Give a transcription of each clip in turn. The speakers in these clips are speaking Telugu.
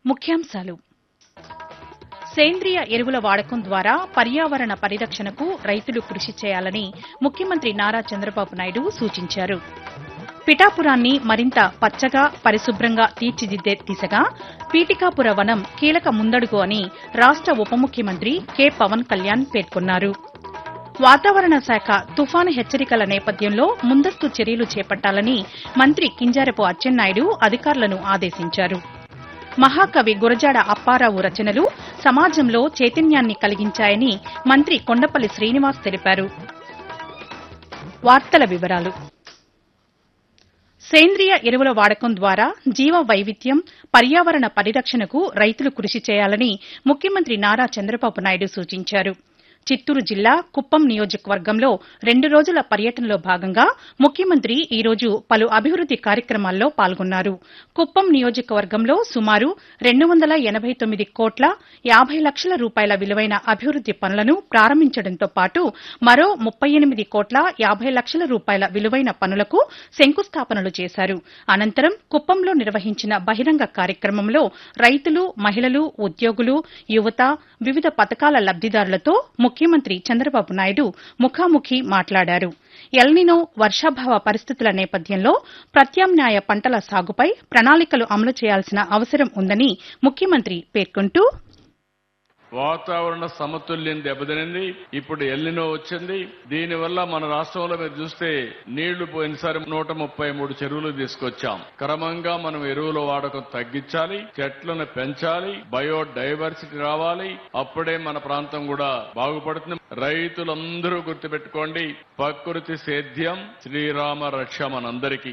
ముఖ్యాంశాలు సేంద్రియ ఎరువుల వాడకం ద్వారా పర్యావరణ పరిరక్షణకు రైతులు కృషి చేయాలని ముఖ్యమంత్రి నారా చంద్రబాబు నాయుడు సూచించారు పిఠాపురాన్ని మరింత పచ్చగా పరిశుభ్రంగా తీర్చిదిద్దే దిశగా పీటికాపుర వనం కీలక ముందడుగు అని రాష్ట ఉప ముఖ్యమంత్రి కె పవన్ కళ్యాణ్ పేర్కొన్నారు వాతావరణ శాఖ తుఫాను హెచ్చరికల నేపథ్యంలో ముందస్తు చర్యలు చేపట్టాలని మంత్రి కింజారపు అచ్చెన్నాయుడు అధికారులను ఆదేశించారు మహాకవి గురజాడ అప్పారావు రచనలు సమాజంలో చైతన్యాన్ని కలిగించాయని మంత్రి కొండపల్లి శ్రీనివాస్ తెలిపారు వార్తల వివరాలు సేంద్రియ ఎరువుల వాడకం ద్వారా జీవ వైవిధ్యం పర్యావరణ పరిరక్షణకు రైతులు కృషి చేయాలని ముఖ్యమంత్రి నారా చంద్రబాబు నాయుడు సూచించారు చిత్తూరు జిల్లా కుప్పం నియోజకవర్గంలో రెండు రోజుల పర్యటనలో భాగంగా ముఖ్యమంత్రి ఈ రోజు పలు అభివృద్ది కార్యక్రమాల్లో పాల్గొన్నారు కుప్పం నియోజకవర్గంలో సుమారు రెండు వందల ఎనబై తొమ్మిది కోట్ల యాబై లక్షల రూపాయల విలువైన అభివృద్ది పనులను ప్రారంభించడంతో పాటు మరో ముప్పై ఎనిమిది కోట్ల యాబై లక్షల రూపాయల విలువైన పనులకు శంకుస్థాపనలు చేశారు అనంతరం కుప్పంలో నిర్వహించిన బహిరంగ కార్యక్రమంలో రైతులు మహిళలు ఉద్యోగులు యువత వివిధ పథకాల లబ్దిదారులతో ముఖ్యమంత్రి చంద్రబాబు నాయుడు ముఖాముఖి మాట్లాడారు ఎల్నినో వర్షాభావ పరిస్థితుల నేపథ్యంలో ప్రత్యామ్నాయ పంటల సాగుపై ప్రణాళికలు అమలు చేయాల్సిన అవసరం ఉందని ముఖ్యమంత్రి పేర్కొంటూ వాతావరణ సమతుల్యం దెబ్బతినింది ఇప్పుడు ఎల్లినో వచ్చింది దీనివల్ల మన రాష్ట్రంలో మీరు చూస్తే నీళ్లు పోయినసారి నూట ముప్పై మూడు చెరువులు తీసుకొచ్చాం క్రమంగా మనం ఎరువుల వాడకం తగ్గించాలి చెట్లను పెంచాలి బయోడైవర్సిటీ రావాలి అప్పుడే మన ప్రాంతం కూడా బాగుపడుతుంది రైతులందరూ గుర్తుపెట్టుకోండి ప్రకృతి సేద్యం శ్రీరామ రక్ష మనందరికీ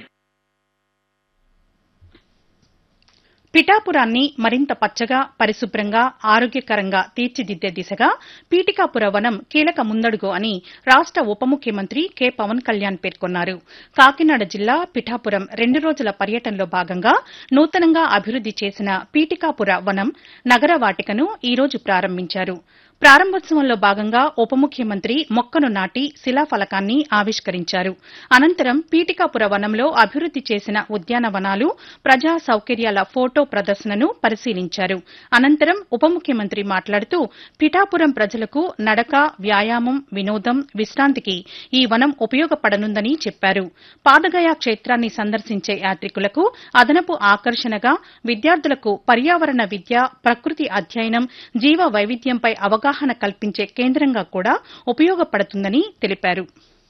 పిఠాపురాన్ని మరింత పచ్చగా పరిశుభ్రంగా ఆరోగ్యకరంగా తీర్చిదిద్దే దిశగా పీటికాపుర వనం కీలక ముందడుగు అని రాష్ట ఉప ముఖ్యమంత్రి కె పవన్ కళ్యాణ్ పేర్కొన్నారు కాకినాడ జిల్లా పిఠాపురం రెండు రోజుల పర్యటనలో భాగంగా నూతనంగా అభివృద్ది చేసిన పీటికాపుర వనం నగర వాటికను ఈ రోజు ప్రారంభించారు ప్రారంభోత్సవంలో భాగంగా ఉప ముఖ్యమంత్రి మొక్కను నాటి శిలాఫలకాన్ని ఆవిష్కరించారు అనంతరం పీటికాపుర వనంలో అభివృద్ది చేసిన ఉద్యానవనాలు ప్రజా సౌకర్యాల ఫోటో ప్రదర్శనను పరిశీలించారు అనంతరం ఉప ముఖ్యమంత్రి మాట్లాడుతూ పిఠాపురం ప్రజలకు నడక వ్యాయామం వినోదం విశ్రాంతికి ఈ వనం ఉపయోగపడనుందని చెప్పారు పాదగయ క్షేత్రాన్ని సందర్శించే యాత్రికులకు అదనపు ఆకర్షణగా విద్యార్థులకు పర్యావరణ విద్య ప్రకృతి అధ్యయనం జీవ వైవిధ్యంపై అవగాహన కల్పించే కేంద్రంగా కూడా ఉపయోగపడుతుందని తెలిపారు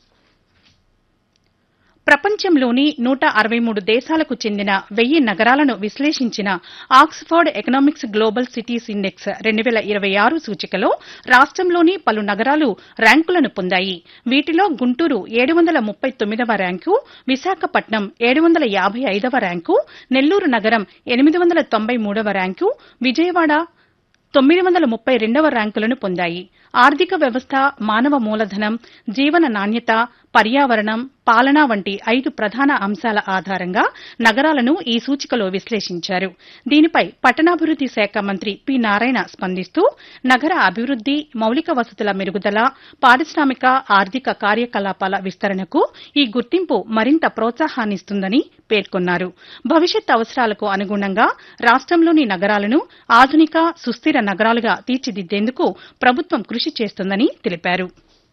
ప్రపంచంలోని నూట అరవై మూడు దేశాలకు చెందిన వెయ్యి నగరాలను విశ్లేషించిన Oxford economics global cities index రెండు వేల ఇరవై ఆరు సూచికలో రాష్టంలోని పలు నగరాలు ర్యాంకులను పొందాయి వీటిలో గుంటూరు ఏడు వందల ముప్పై తొమ్మిదవ ర్యాంకు విశాఖపట్నం ఏడు వందల యాబై ఐదవ ర్యాంకు నెల్లూరు నగరం ఎనిమిది వందల తొంభై మూడవ ర్యాంకు విజయవాడ తొమ్మిది వందల ముప్పై రెండవ ర్యాంకులను పొందాయి ఆర్థిక వ్యవస్థ మానవ మూలధనం జీవన నాణ్యత పర్యావరణం పాలన వంటి ఐదు ప్రధాన అంశాల ఆధారంగా నగరాలను ఈ సూచికలో విశ్లేషించారు దీనిపై పట్టణాభివృద్ది శాఖ మంత్రి పి నారాయణ స్పందిస్తూ నగర అభివృద్ది మౌలిక వసతుల మెరుగుదల పారిశ్రామిక ఆర్థిక కార్యకలాపాల విస్తరణకు ఈ గుర్తింపు మరింత ప్రోత్సాహాన్నిస్తుందని పేర్కొన్నారు భవిష్యత్ అవసరాలకు అనుగుణంగా రాష్టంలోని నగరాలను ఆధునిక సుస్థిర నగరాలుగా తీర్చిదిద్దేందుకు ప్రభుత్వం కృషి చేస్తోందని తెలిపారు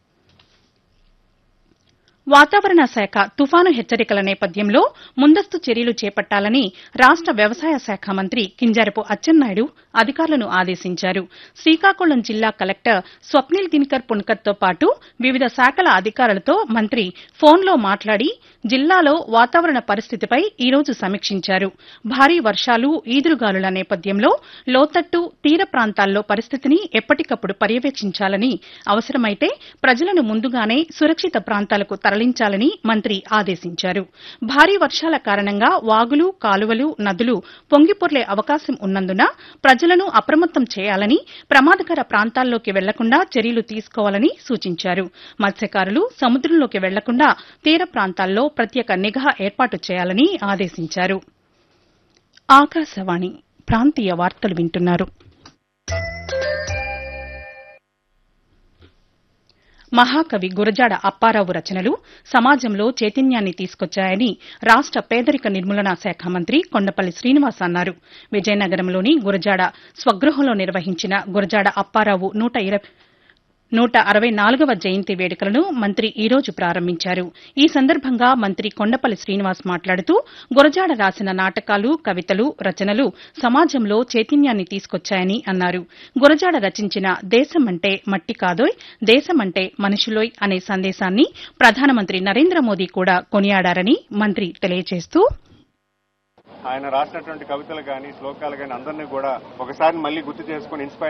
వాతావరణ శాఖ తుఫాను హెచ్చరికల నేపథ్యంలో ముందస్తు చర్యలు చేపట్టాలని రాష్ట వ్యవసాయ శాఖ మంత్రి కింజారపు అచ్చెన్నాయుడు అధికారులను ఆదేశించారు శ్రీకాకుళం జిల్లా కలెక్టర్ స్వప్నిల్ దినకర్ పుణ్కర్తో పాటు వివిధ శాఖల అధికారులతో మంత్రి ఫోన్లో మాట్లాడి జిల్లాలో వాతావరణ పరిస్థితిపై ఈ రోజు సమీక్షించారు భారీ వర్షాలు ఈదురుగాలుల నేపథ్యంలో లోతట్టు తీర ప్రాంతాల్లో పరిస్థితిని ఎప్పటికప్పుడు పర్యవేక్షించాలని అవసరమైతే ప్రజలను ముందుగానే సురక్షిత ప్రాంతాలకు తరలించాలని మంత్రి ఆదేశించారు భారీ వర్షాల కారణంగా వాగులు కాలువలు నదులు పొంగిపొర్లే అవకాశం ఉన్నందున ప్రజలను అప్రమత్తం చేయాలని ప్రమాదకర ప్రాంతాల్లోకి వెళ్లకుండా చర్యలు తీసుకోవాలని సూచించారు మత్స్యకారులు సముద్రంలోకి వెళ్లకుండా తీర ప్రాంతాల్లో ప్రత్యేక నిఘా ఏర్పాటు చేయాలని ఆదేశించారు ఆకాశవాణి ప్రాంతీయ వార్తలు వింటున్నారు మహాకవి గురజాడ అప్పారావు రచనలు సమాజంలో చైతన్యాన్ని తీసుకొచ్చాయని రాష్ట పేదరిక నిర్మూలనా శాఖ మంత్రి కొండపల్లి శ్రీనివాస్ అన్నారు విజయనగరంలోని గురజాడ స్వగృహంలో నిర్వహించిన గురజాడ అప్పారావు నూట ఇరవై నూట అరవై నాలుగవ జయంతి వేడుకలను మంత్రి ఈ రోజు ప్రారంభించారు ఈ సందర్భంగా మంత్రి కొండపల్లి శ్రీనివాస్ మాట్లాడుతూ గురజాడ రాసిన నాటకాలు కవితలు రచనలు సమాజంలో చైతన్యాన్ని తీసుకొచ్చాయని అన్నారు గురజాడ రచించిన దేశమంటే మట్టి కాదోయ్ దేశమంటే మనుషులోయ్ అనే సందేశాన్ని ప్రధానమంత్రి నరేంద్ర మోదీ కూడా కొనియాడారని మంత్రి తెలియజేస్తూ ఆయన రాసినటువంటి కవితలు కానీ శ్లోకాలు కానీ అందరినీ కూడా ఒకసారి మళ్ళీ గుర్తు చేసుకుని ఇన్స్పైర్